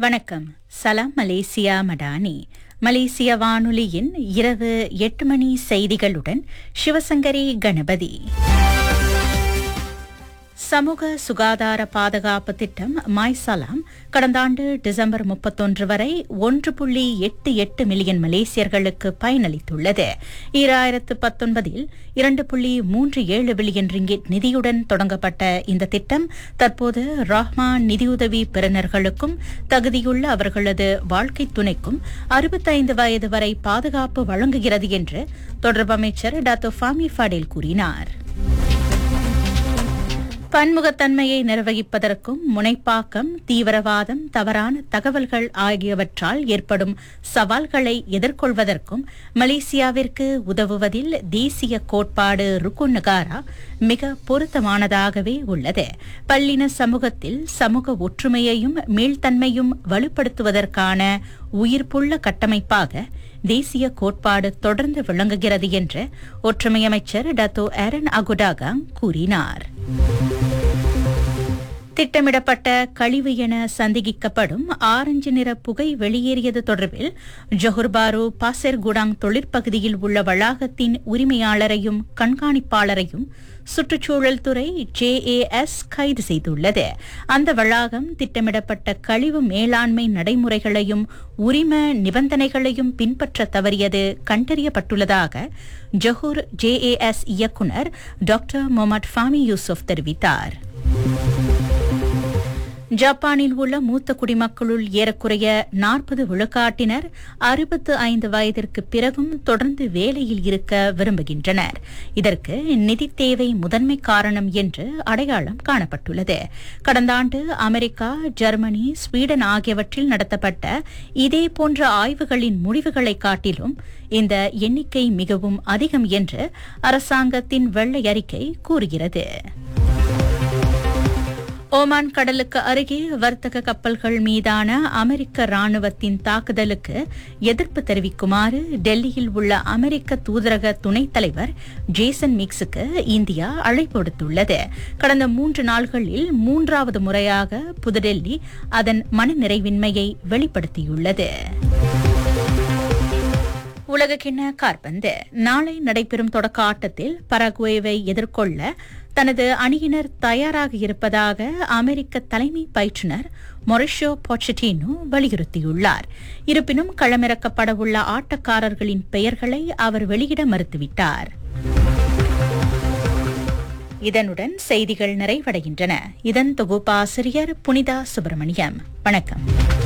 வணக்கம் சலாம் மலேசியா மடானி மலேசிய வானொலியின் இரவு எட்டு மணி செய்திகளுடன் சிவசங்கரி கணபதி சமூக சுகாதார பாதுகாப்பு திட்டம் மாய் சலாம் கடந்த ஆண்டு டிசம்பர் முப்பத்தொன்று வரை ஒன்று புள்ளி எட்டு எட்டு மில்லியன் மலேசியர்களுக்கு பயனளித்துள்ளது ஈராயிரத்து பத்தொன்பதில் இரண்டு புள்ளி மூன்று ஏழு பில்லியன் ரிங்கிட் நிதியுடன் தொடங்கப்பட்ட இந்த திட்டம் தற்போது ரஹ்மான் நிதியுதவி பெறுநர்களுக்கும் தகுதியுள்ள அவர்களது வாழ்க்கை துணைக்கும் அறுபத்தைந்து வயது வரை பாதுகாப்பு வழங்குகிறது என்று தொடர்பு அமைச்சர் டாக்டர் ஃபாமி ஃபடேல் கூறினார் பன்முகத்தன்மையை நிர்வகிப்பதற்கும் முனைப்பாக்கம் தீவிரவாதம் தவறான தகவல்கள் ஆகியவற்றால் ஏற்படும் சவால்களை எதிர்கொள்வதற்கும் மலேசியாவிற்கு உதவுவதில் தேசிய கோட்பாடு ருக்குன் நகாரா மிக பொருத்தமானதாகவே உள்ளது பல்லின சமூகத்தில் சமூக ஒற்றுமையையும் மீள்தன்மையும் வலுப்படுத்துவதற்கான உயிர்ப்புள்ள கட்டமைப்பாக தேசிய கோட்பாடு தொடர்ந்து விளங்குகிறது என்று ஒற்றுமை அமைச்சர் டத்தோ ஆரன் அகுடாகாங் கூறினார் திட்டமிடப்பட்ட கழிவு என சந்தேகிக்கப்படும் ஆரஞ்சு நிற புகை வெளியேறியது தொடர்பில் ஜொஹர்பாரு பாசெர்குடாங் தொழிற்பகுதியில் உள்ள வளாகத்தின் உரிமையாளரையும் கண்காணிப்பாளரையும் சுற்றுச்சூழல் துறை ஜேஏஎஸ் கைது செய்துள்ளது அந்த வளாகம் திட்டமிடப்பட்ட கழிவு மேலாண்மை நடைமுறைகளையும் உரிம நிபந்தனைகளையும் பின்பற்ற தவறியது கண்டறியப்பட்டுள்ளதாக ஜொஹூர் ஜேஏஎஸ் இயக்குநர் டாக்டர் முகமது ஃபாமி யூசுப் தெரிவித்தார் ஜப்பானில் உள்ள மூத்த குடிமக்களுள் ஏறக்குறைய நாற்பது விழுக்காட்டினர் அறுபத்து ஐந்து வயதிற்கு பிறகும் தொடர்ந்து வேலையில் இருக்க விரும்புகின்றனர் இதற்கு நிதி தேவை முதன்மை காரணம் என்று அடையாளம் காணப்பட்டுள்ளது கடந்த ஆண்டு அமெரிக்கா ஜெர்மனி ஸ்வீடன் ஆகியவற்றில் நடத்தப்பட்ட இதே போன்ற ஆய்வுகளின் முடிவுகளை காட்டிலும் இந்த எண்ணிக்கை மிகவும் அதிகம் என்று அரசாங்கத்தின் வெள்ளை அறிக்கை கூறுகிறது ஓமான் கடலுக்கு அருகே வர்த்தக கப்பல்கள் மீதான அமெரிக்க ராணுவத்தின் தாக்குதலுக்கு எதிர்ப்பு தெரிவிக்குமாறு டெல்லியில் உள்ள அமெரிக்க தூதரக துணைத் தலைவர் ஜேசன் மிக்ஸுக்கு இந்தியா அழைப்பு விடுத்துள்ளது கடந்த மூன்று நாள்களில் மூன்றாவது முறையாக புதுடெல்லி அதன் மனநிறைவின்மையை வெளிப்படுத்தியுள்ளது உலகக்கிண்ண கார்பந்து நாளை நடைபெறும் தொடக்க ஆட்டத்தில் பரகுவேவை எதிர்கொள்ள தனது அணியினர் தயாராக இருப்பதாக அமெரிக்க தலைமை பயிற்றுநர் மொரிஷோ பொச்சட்டினோ வலியுறுத்தியுள்ளார் இருப்பினும் களமிறக்கப்படவுள்ள ஆட்டக்காரர்களின் பெயர்களை அவர் வெளியிட மறுத்துவிட்டார் இதனுடன் செய்திகள் நிறைவடைகின்றன இதன் தொகுப்பாசிரியர் புனிதா சுப்பிரமணியம் வணக்கம்